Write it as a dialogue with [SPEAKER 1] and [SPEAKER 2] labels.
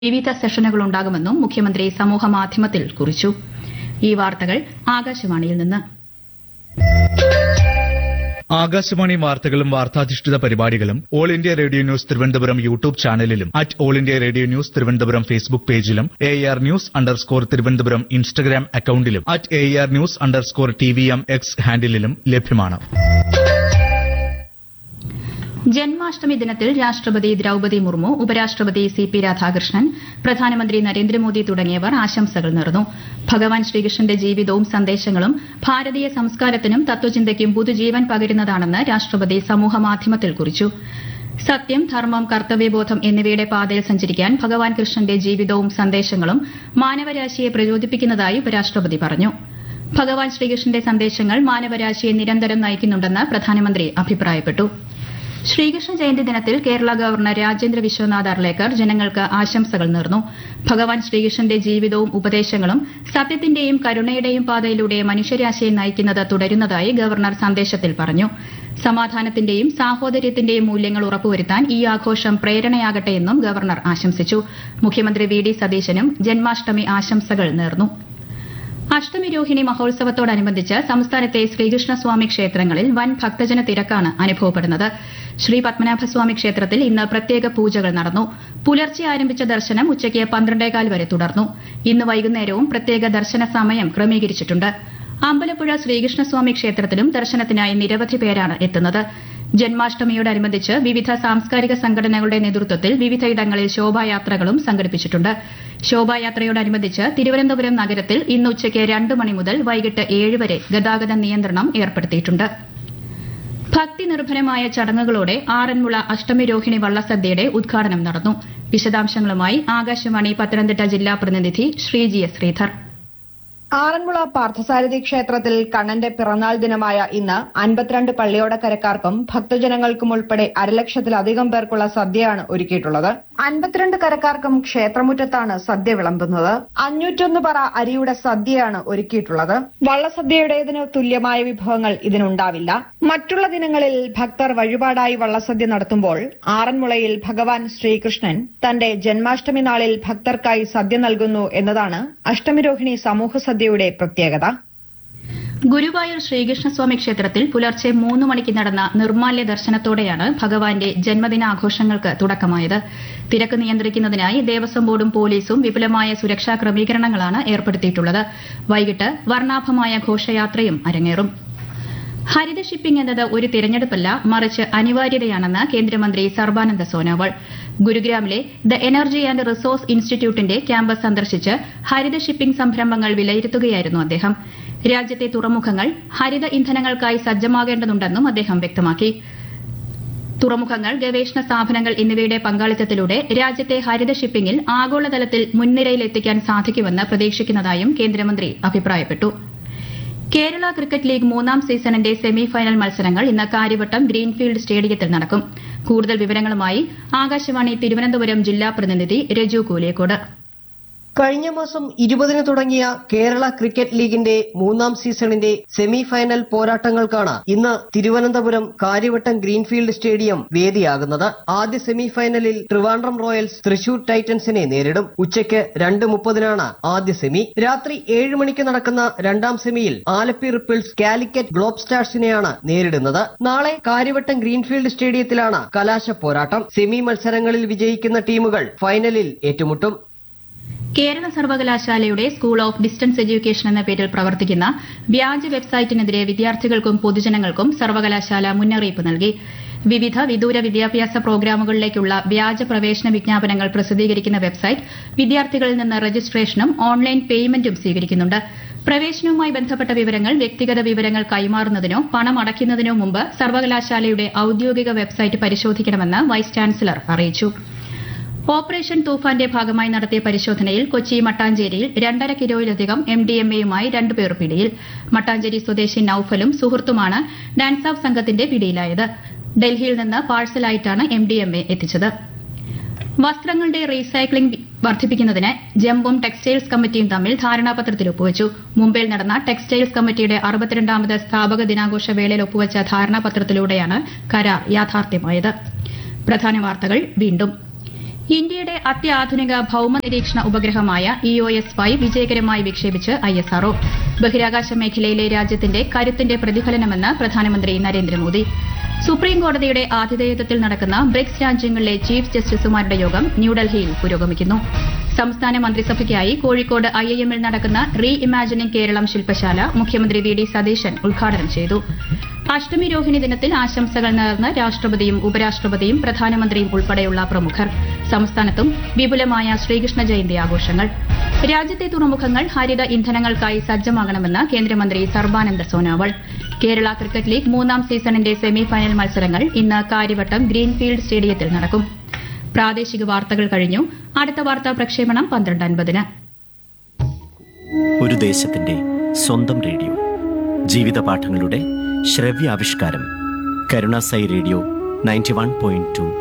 [SPEAKER 1] വിവിധ സെഷനുകളുണ്ടാകുമെന്നും മുഖ്യമന്ത്രി സമൂഹമാധ്യമത്തിൽ കുറിച്ചു ഈ വാർത്തകൾ ആകാശവാണിയിൽ നിന്ന്
[SPEAKER 2] ആകാശവാണി വാർത്തകളും വാർത്താധിഷ്ഠിത പരിപാടികളും all India radio news Thiruvananthapuram YouTube ചാനലിലും at all India radio news Thiruvananthapuram Facebook പേജിലും A R news underscore Thiruvananthapuram Instagram അക്കൌണ്ടിലും at A R news underscore T V M X ഹാൻഡിലും ലഭ്യമാണ്
[SPEAKER 1] ജന്മാഷ്ടമി ദിനത്തിൽ രാഷ്ട്രപതി ദ്രൌപതി മുർമു ഉപരാഷ്ട്രപതി സി പി രാധാകൃഷ്ണൻ പ്രധാനമന്ത്രി നരേന്ദ്രമോദി തുടങ്ങിയവർ ആശംസകൾ നേർന്നു ഭഗവാൻ ശ്രീകൃഷ്ണന്റെ ജീവിതവും സന്ദേശങ്ങളും ഭാരതീയ സംസ്കാരത്തിനും തത്വചിന്തയ്ക്കും പുതുജീവൻ പകരുന്നതാണെന്ന് രാഷ്ട്രപതി സമൂഹമാധ്യമത്തിൽ കുറിച്ചു സത്യം ധർമ്മം കർത്തവ്യബോധം എന്നിവയുടെ പാതയിൽ സഞ്ചരിക്കാൻ ഭഗവാൻ കൃഷ്ണന്റെ ജീവിതവും സന്ദേശങ്ങളും മാനവരാശിയെ പ്രചോദിപ്പിക്കുന്നതായി ഉപരാഷ്ട്രപതി പറഞ്ഞു ഭഗവാൻ ശ്രീകൃഷ്ണന്റെ സന്ദേശങ്ങൾ മാനവരാശിയെ നിരന്തരം നയിക്കുന്നുണ്ടെന്ന് പ്രധാനമന്ത്രി അഭിപ്രായപ്പെട്ടു ശ്രീകൃഷ്ണ ജയന്തി ദിനത്തിൽ കേരള ഗവർണർ രാജേന്ദ്ര വിശ്വനാഥ് അർലേക്കർ ജനങ്ങൾക്ക് ആശംസകൾ നേർന്നു ഭഗവാൻ ശ്രീകൃഷ്ണന്റെ ജീവിതവും ഉപദേശങ്ങളും സത്യത്തിന്റെയും കരുണയുടെയും പാതയിലൂടെ മനുഷ്യരാശിയെ നയിക്കുന്നത് തുടരുന്നതായി ഗവർണർ സന്ദേശത്തിൽ പറഞ്ഞു സമാധാനത്തിന്റെയും സാഹോദര്യത്തിന്റെയും മൂല്യങ്ങൾ ഉറപ്പുവരുത്താൻ ഈ ആഘോഷം പ്രേരണയാകട്ടെയെന്നും ഗവർണർ ആശംസിച്ചു മുഖ്യമന്ത്രി വി ഡി സതീശനും ജന്മാഷ്ടമി ആശംസകൾ നേർന്നു അഷ്ടമി രോഹിണി മഹോത്സവത്തോടനുബന്ധിച്ച് സംസ്ഥാനത്തെ ശ്രീകൃഷ്ണസ്വാമി ക്ഷേത്രങ്ങളിൽ വൻ ഭക്തജന തിരക്കാണ് അനുഭവപ്പെടുന്നത് ശ്രീ പത്മനാഭസ്വാമി ക്ഷേത്രത്തിൽ ഇന്ന് പ്രത്യേക പൂജകൾ നടന്നു പുലർച്ചെ ആരംഭിച്ച ദർശനം ഉച്ചയ്ക്ക് പന്ത്രണ്ടേകാൽ വരെ തുടർന്നു ഇന്ന് വൈകുന്നേരവും പ്രത്യേക ദർശന സമയം ക്രമീകരിച്ചിട്ടുണ്ട് അമ്പലപ്പുഴ ശ്രീകൃഷ്ണസ്വാമി ക്ഷേത്രത്തിലും ദർശനത്തിനായി നിരവധി പേരാണ് എത്തുന്നത് ജന്മാഷ്ടമിയോടനുബന്ധിച്ച് വിവിധ സാംസ്കാരിക സംഘടനകളുടെ നേതൃത്വത്തിൽ വിവിധയിടങ്ങളിൽ ശോഭായാത്രകളും സംഘടിപ്പിച്ചിട്ടുണ്ട് ശോഭായാത്രയോടനുബന്ധിച്ച് തിരുവനന്തപുരം നഗരത്തിൽ ഇന്ന് ഉച്ചയ്ക്ക് രണ്ട് മണി മുതൽ വൈകിട്ട് ഏഴ് വരെ ഗതാഗത നിയന്ത്രണം ഏർപ്പെടുത്തിയിട്ടുണ്ട് ഭക്തി നിർഭരമായ ചടങ്ങുകളോടെ ആറന്മുള അഷ്ടമി രോഹിണി വള്ളസദ്യയുടെ ഉദ്ഘാടനം നടന്നു വിശദാംശങ്ങളുമായി ആകാശവാണി പത്തനംതിട്ട ജില്ലാ പ്രതിനിധി ശ്രീജി എസ് ശ്രീധർ
[SPEAKER 3] ആറന്മുള പാർത്ഥസാരഥി ക്ഷേത്രത്തിൽ കണ്ണന്റെ പിറന്നാൾ ദിനമായ ഇന്ന് അൻപത്തിരണ്ട് പള്ളിയോടക്കരക്കാർക്കും ഭക്തജനങ്ങൾക്കും ഉൾപ്പെടെ അരലക്ഷത്തിലധികം പേർക്കുള്ള സദ്യയാണ് ഒരുക്കിയിട്ടുള്ളത് അൻപത്തിരണ്ട് കരക്കാർക്കും ക്ഷേത്രമുറ്റത്താണ് സദ്യ വിളമ്പുന്നത് അഞ്ഞൂറ്റൊന്ന് പറ അരിയുടെ സദ്യയാണ് ഒരുക്കിയിട്ടുള്ളത് വള്ളസദ്യയുടേതിന് തുല്യമായ വിഭവങ്ങൾ ഇതിനുണ്ടാവില്ല മറ്റുള്ള ദിനങ്ങളിൽ ഭക്തർ വഴിപാടായി വള്ളസദ്യ നടത്തുമ്പോൾ ആറന്മുളയിൽ ഭഗവാൻ ശ്രീകൃഷ്ണൻ തന്റെ ജന്മാഷ്ടമി നാളിൽ ഭക്തർക്കായി സദ്യ നൽകുന്നു എന്നതാണ് അഷ്ടമിരോഹിണി സമൂഹ സദ്യയുടെ പ്രത്യേകത
[SPEAKER 1] ഗുരുവായൂർ ശ്രീകൃഷ്ണസ്വാമി ക്ഷേത്രത്തിൽ പുലർച്ചെ മൂന്ന് മണിക്ക് നടന്ന നിർമാല്യ ദർശനത്തോടെയാണ് ഭഗവാന്റെ ജന്മദിനാഘോഷങ്ങൾക്ക് തുടക്കമായത് തിരക്ക് നിയന്ത്രിക്കുന്നതിനായി ദേവസ്വം ബോർഡും പോലീസും വിപുലമായ സുരക്ഷാ ക്രമീകരണങ്ങളാണ് ഏർപ്പെടുത്തിയിട്ടുള്ളത് വൈകിട്ട് വർണ്ണാഭമായ ഘോഷയാത്രയും അരങ്ങേറും ഹരിത ഷിപ്പിംഗ് എന്നത് ഒരു തിരഞ്ഞെടുപ്പല്ല മറിച്ച് അനിവാര്യതയാണെന്ന് കേന്ദ്രമന്ത്രി സർബാനന്ദ സോനോവാൾ ഗുരുഗ്രാമിലെ ദ എനർജി ആൻഡ് റിസോഴ്സ് ഇൻസ്റ്റിറ്റ്യൂട്ടിന്റെ ക്യാമ്പസ് സന്ദർശിച്ച് ഹരിത ഷിപ്പിംഗ് സംരംഭങ്ങൾ വിലയിരുത്തുകയായിരുന്നു അദ്ദേഹം രാജ്യത്തെ തുറമുഖങ്ങൾ ഹരിത ഇന്ധനങ്ങൾക്കായി സജ്ജമാകേണ്ടതുണ്ടെന്നും അദ്ദേഹം വ്യക്തമാക്കി തുറമുഖങ്ങൾ ഗവേഷണ സ്ഥാപനങ്ങൾ എന്നിവയുടെ പങ്കാളിത്തത്തിലൂടെ രാജ്യത്തെ ഹരിത ഷിപ്പിംഗിൽ ആഗോളതലത്തിൽ മുൻനിരയിലെത്തിക്കാൻ സാധിക്കുമെന്ന് പ്രതീക്ഷിക്കുന്നതായും കേന്ദ്രമന്ത്രി അഭിപ്രായപ്പെട്ടു കേരള ക്രിക്കറ്റ് ലീഗ് മൂന്നാം സീസണിന്റെ സെമി ഫൈനൽ മത്സരങ്ങൾ ഇന്ന് കാര്യവട്ടം ഗ്രീൻഫീൽഡ് സ്റ്റേഡിയത്തിൽ നടക്കും കൂടുതൽ വിവരങ്ങളുമായി ആകാശവാണി തിരുവനന്തപുരം ജില്ലാ പ്രതിനിധി രജു കൂലിയക്കോട്
[SPEAKER 4] കഴിഞ്ഞ മാസം ഇരുപതിന് തുടങ്ങിയ കേരള ക്രിക്കറ്റ് ലീഗിന്റെ മൂന്നാം സീസണിന്റെ സെമി ഫൈനൽ പോരാട്ടങ്ങൾക്കാണ് ഇന്ന് തിരുവനന്തപുരം കാര്യവട്ടം ഗ്രീൻഫീൽഡ് സ്റ്റേഡിയം വേദിയാകുന്നത് ആദ്യ സെമി ഫൈനലിൽ ട്രിവാൻഡ്രം റോയൽസ് തൃശൂർ ടൈറ്റൻസിനെ നേരിടും ഉച്ചയ്ക്ക് രണ്ട് മുപ്പതിനാണ് ആദ്യ സെമി രാത്രി ഏഴ് മണിക്ക് നടക്കുന്ന രണ്ടാം സെമിയിൽ ആലപ്പി റിപ്പിൾസ് കാലിക്കറ്റ് ഗ്ലോബ് സ്റ്റാർസിനെയാണ് നേരിടുന്നത് നാളെ കാര്യവട്ടം ഗ്രീൻഫീൽഡ് സ്റ്റേഡിയത്തിലാണ് കലാശ പോരാട്ടം സെമി മത്സരങ്ങളിൽ വിജയിക്കുന്ന ടീമുകൾ ഫൈനലിൽ ഏറ്റുമുട്ടും
[SPEAKER 1] കേരള സർവകലാശാലയുടെ സ്കൂൾ ഓഫ് ഡിസ്റ്റൻസ് എഡ്യൂക്കേഷൻ എന്ന പേരിൽ പ്രവർത്തിക്കുന്ന വ്യാജ വെബ്സൈറ്റിനെതിരെ വിദ്യാർത്ഥികൾക്കും പൊതുജനങ്ങൾക്കും സർവകലാശാല മുന്നറിയിപ്പ് നൽകി വിവിധ വിദൂര വിദ്യാഭ്യാസ പ്രോഗ്രാമുകളിലേക്കുള്ള വ്യാജ പ്രവേശന വിജ്ഞാപനങ്ങൾ പ്രസിദ്ധീകരിക്കുന്ന വെബ്സൈറ്റ് വിദ്യാർത്ഥികളിൽ നിന്ന് രജിസ്ട്രേഷനും ഓൺലൈൻ പേയ്മെന്റും സ്വീകരിക്കുന്നുണ്ട് പ്രവേശനവുമായി ബന്ധപ്പെട്ട വിവരങ്ങൾ വ്യക്തിഗത വിവരങ്ങൾ കൈമാറുന്നതിനോ പണം അടയ്ക്കുന്നതിനോ മുമ്പ് സർവകലാശാലയുടെ ഔദ്യോഗിക വെബ്സൈറ്റ് പരിശോധിക്കണമെന്ന് വൈസ് ചാൻസലർ അറിയിച്ചു ഓപ്പറേഷൻ തൂഫാന്റെ ഭാഗമായി നടത്തിയ പരിശോധനയിൽ കൊച്ചി മട്ടാഞ്ചേരിയിൽ രണ്ടര കിലോയിലധികം എം ഡി എം എയുമായി രണ്ടുപേർ പിടിയിൽ മട്ടാഞ്ചേരി സ്വദേശി നൌഫലും സുഹൃത്തുമാണ് ഡാൻസ് ഓഫ് സംഘത്തിന്റെ പിടിയിലായത് ഡൽഹിയിൽ നിന്ന് പാഴ്സലായിട്ടാണ് എം ഡി എം എ എത്തിച്ചത് വസ്ത്രങ്ങളുടെ റീസൈക്ലിംഗ് വർദ്ധിപ്പിക്കുന്നതിന് ജംബും ടെക്സ്റ്റൈൽസ് കമ്മിറ്റിയും തമ്മിൽ ധാരണാപത്രത്തിൽ ഒപ്പുവച്ചു മുംബൈയിൽ നടന്ന ടെക്സ്റ്റൈൽസ് കമ്മിറ്റിയുടെ അറുപത്തിരണ്ടാമത് സ്ഥാപക ദിനാഘോഷ വേളയിൽ ഒപ്പുവച്ച ധാരണാപത്രത്തിലൂടെയാണ് കരാർ യാഥാർത്ഥ്യമായത് പ്രധാന വാർത്തകൾ വീണ്ടും ഇന്ത്യയുടെ അത്യാധുനിക ഭൌമ നിരീക്ഷണ ഉപഗ്രഹമായ ഇ ഒ എസ് ഫൈവ് വിജയകരമായി വിക്ഷേപിച്ച് ഐ എസ് ആർഒ ബഹിരാകാശ മേഖലയിലെ രാജ്യത്തിന്റെ കരുത്തിന്റെ പ്രതിഫലനമെന്ന് പ്രധാനമന്ത്രി നരേന്ദ്രമോദി സുപ്രീം കോടതിയുടെ ആതിഥേയത്വത്തിൽ നടക്കുന്ന ബ്രിക്സ് രാജ്യങ്ങളിലെ ചീഫ് ജസ്റ്റിസുമാരുടെ യോഗം ന്യൂഡൽഹിയിൽ പുരോഗമിക്കുന്നു സംസ്ഥാന മന്ത്രിസഭയ്ക്കായി കോഴിക്കോട് ഐ ഐ എമ്മിൽ നടക്കുന്ന റീ ഇമാജിനിംഗ് കേരളം ശില്പശാല മുഖ്യമന്ത്രി വി ഡി സതീശൻ ഉദ്ഘാടനം ചെയ്തു അഷ്ടമി രോഹിണി ദിനത്തിൽ ആശംസകൾ നേർന്ന് രാഷ്ട്രപതിയും ഉപരാഷ്ട്രപതിയും പ്രധാനമന്ത്രിയും ഉൾപ്പെടെയുള്ള പ്രമുഖർ സംസ്ഥാനത്തും വിപുലമായ ശ്രീകൃഷ്ണ ജയന്തി ആഘോഷങ്ങൾ രാജ്യത്തെ തുറമുഖങ്ങൾ ഹരിത ഇന്ധനങ്ങൾക്കായി സജ്ജമാകണമെന്ന് കേന്ദ്രമന്ത്രി സർബാനന്ദ സോനോവാൾ കേരള ക്രിക്കറ്റ് ലീഗ് മൂന്നാം സീസണിന്റെ സെമി ഫൈനൽ മത്സരങ്ങൾ ഇന്ന് കാര്യവട്ടം ഗ്രീൻഫീൽഡ് സ്റ്റേഡിയത്തിൽ നടക്കും പ്രാദേശിക വാർത്തകൾ കഴിഞ്ഞു അടുത്ത വാർത്താ പ്രക്ഷേപണം പന്ത്രണ്ട് അൻപതിന്
[SPEAKER 5] ഒരു ദേശത്തിന്റെ സ്വന്തം റേഡിയോ ജീവിത പാഠങ്ങളുടെ ശ്രവ്യാവിഷ്കാരം Karunasai radio ninety one point to